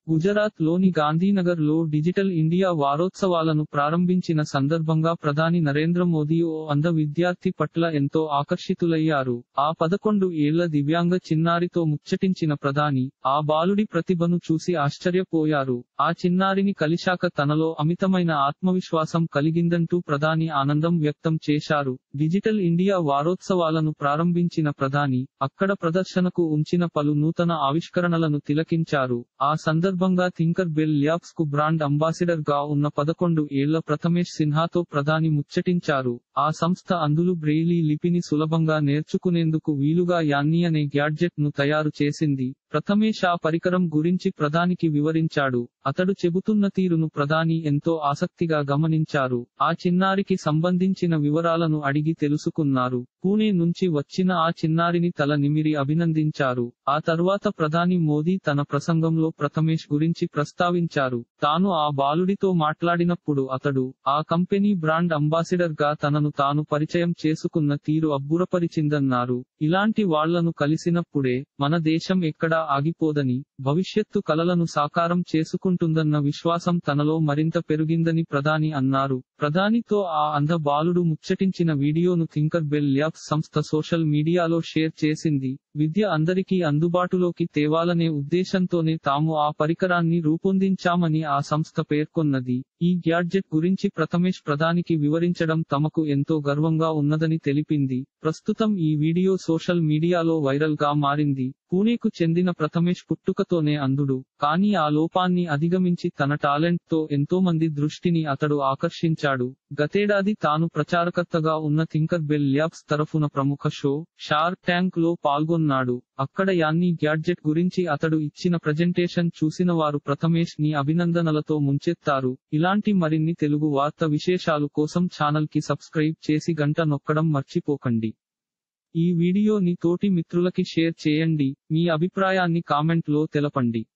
గుజరాత్ లోని గాంధీనగర్ లో digital India వారోత్సవాలను ప్రారంభించిన సందర్భంగా ప్రధాని నరేంద్ర మోదీ ఓ అంధ విద్యార్థి పట్ల ఎంతో ఆకర్షితులయ్యారు ఆ పదకొండు ఏళ్ల దివ్యాంగ చిన్నారితో ముచ్చటించిన ప్రధాని ఆ బాలుడి ప్రతిభను చూసి ఆశ్చర్యపోయారు ఆ చిన్నారిని కలిశాక తనలో అమితమైన ఆత్మవిశ్వాసం కలిగిందంటూ ప్రధాని ఆనందం వ్యక్తం చేశారు డిజిటల్ ఇండియా వారోత్సవాలను ప్రారంభించిన ప్రధాని అక్కడ ప్రదర్శనకు ఉంచిన పలు నూతన ఆవిష్కరణలను తిలకించారు ఆ సందర్భంగా థింకర్ బెల్ ల్యాబ్స్ కు బ్రాండ్ అంబాసిడర్ గా ఉన్న పదకొండు ఏళ్ల ప్రథమేష్ సిన్హాతో ప్రధాని ముచ్చటించారు ఆ సంస్థ అందులు బ్రెయిలీ లిపిని సులభంగా నేర్చుకునేందుకు వీలుగా యాన్ని అనే గ్యాడ్జెట్ ను తయారు చేసింది ప్రథమేష్ ఆ పరికరం గురించి ప్రధానికి వివరించాడు అతడు చెబుతున్న తీరును ప్రధాని ఎంతో ఆసక్తిగా గమనించారు ఆ చిన్నారికి సంబంధించిన వివరాలను అడిగి తెలుసుకున్నారు పూణే నుంచి వచ్చిన ఆ చిన్నారిని తల నిమిరి అభినందించారు ఆ తర్వాత ప్రధాని మోదీ తన ప్రసంగంలో ప్రథమేష్ గురించి ప్రస్తావించారు తాను ఆ బాలుడితో మాట్లాడినప్పుడు అతడు ఆ కంపెనీ బ్రాండ్ అంబాసిడర్ గా తనను తాను పరిచయం చేసుకున్న తీరు అబ్బురపరిచిందన్నారు ఇలాంటి వాళ్లను కలిసినప్పుడే మన దేశం ఎక్కడా ఆగిపోదని భవిష్యత్తు కలలను సాకారం చేసుకుంటుందన్న విశ్వాసం తనలో మరింత పెరిగిందని ప్రధాని అన్నారు ప్రధానితో ఆ అంధ బాలుడు ముచ్చటించిన వీడియోను థింకర్ బెల్ ల్యాబ్స్ సంస్థ సోషల్ మీడియాలో షేర్ చేసింది విద్య అందరికీ అందుబాటులోకి తేవాలనే ఉద్దేశంతోనే తాము ఆ పరికరాన్ని రూపొందించామని ఆ సంస్థ పేర్కొన్నది ఈ గ్యాడ్జెట్ గురించి ప్రథమేష్ ప్రధానికి వివరించడం తమకు ఎంతో గర్వంగా ఉన్నదని తెలిపింది ప్రస్తుతం ఈ వీడియో సోషల్ మీడియాలో వైరల్ గా మారింది పూణేకు చెందిన ప్రథమేష్ పుట్టుకతోనే అంధుడు కానీ ఆ లోపాన్ని అధిగమించి తన టాలెంట్ తో ఎంతో మంది దృష్టిని అతడు ఆకర్షించాడు గతేడాది తాను ప్రచారకర్తగా ఉన్న థింకర్ బెల్ ల్యాబ్స్ తరఫున ప్రముఖ షో షార్క్ ట్యాంక్ లో పాల్గొన్నాడు అక్కడ యాన్ని గ్యాడ్జెట్ గురించి అతడు ఇచ్చిన ప్రజెంటేషన్ చూసిన వారు ప్రథమేష్ ని అభినందనలతో ముంచెత్తారు ఇలాంటి మరిన్ని తెలుగు వార్త విశేషాలు కోసం ఛానల్ కి సబ్స్క్రైబ్ చేసి గంట నొక్కడం మర్చిపోకండి ఈ వీడియోని తోటి మిత్రులకి షేర్ చేయండి మీ అభిప్రాయాన్ని కామెంట్ లో తెలపండి